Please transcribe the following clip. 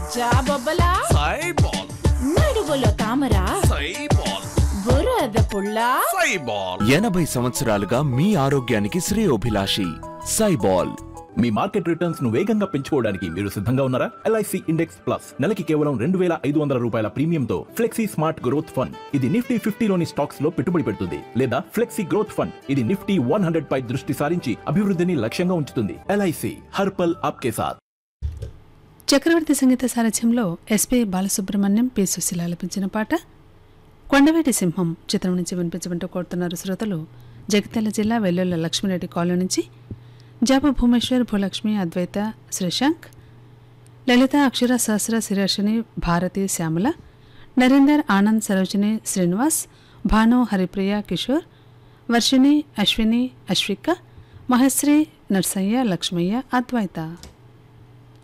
జాబొబ్బలా సైబాల్ నడువులో తామర సైబాల్ బురద పుల్ల సైబాల్ ఎనభై సంవత్సరాలుగా మీ ఆరోగ్యానికి శ్రేయోభిలాషి సైబాల్ మీ మార్కెట్ రిటర్న్స్ ను వేగంగా పెంచుకోవడానికి మీరు సిద్ధంగా ఉన్నారా ఎల్ఐసి ఇండెక్స్ ప్లస్ నెలకి కేవలం రెండు వేల ఐదు వందల రూపాయల ప్రీమియంతో ఫ్లెక్సీ స్మార్ట్ గ్రోత్ ఫండ్ ఇది నిఫ్టీ ఫిఫ్టీలోని స్టాక్స్ లో పెట్టుబడి పెడుతుంది లేదా ఫ్లెక్సీ గ్రోత్ ఫండ్ ఇది నిఫ్టీ వన్ హండ్రెడ్ పై దృష్టి సారించి అభివృద్ధిని లక్ష్యంగా ఉంచుతుంది ఎల్ఐసి హర్పల్ ఆప్కే సాత్ చక్రవర్తి సంగీత సారథ్యంలో ఎస్పి బాలసుబ్రహ్మణ్యం పి సుశీల ఆలపించిన పాట కొండవేటి సింహం చిత్రం నుంచి వినిపించమంటూ కోరుతున్నారు శ్రోతలు జగిత్యాల జిల్లా వెల్లుల్ల లక్ష్మీరెడ్డి కాలనీ నుంచి జాప భూమేశ్వర్ భూలక్ష్మి అద్వైత శ్రీశాంక్ లలిత అక్షర సహస్ర శిరర్షిని భారతి శ్యామల నరేందర్ ఆనంద్ సరోజిని శ్రీనివాస్ భాను హరిప్రియ కిషోర్ వర్షిణి అశ్విని అశ్విక మహశ్రీ నర్సయ్య లక్ష్మయ్య అద్వైత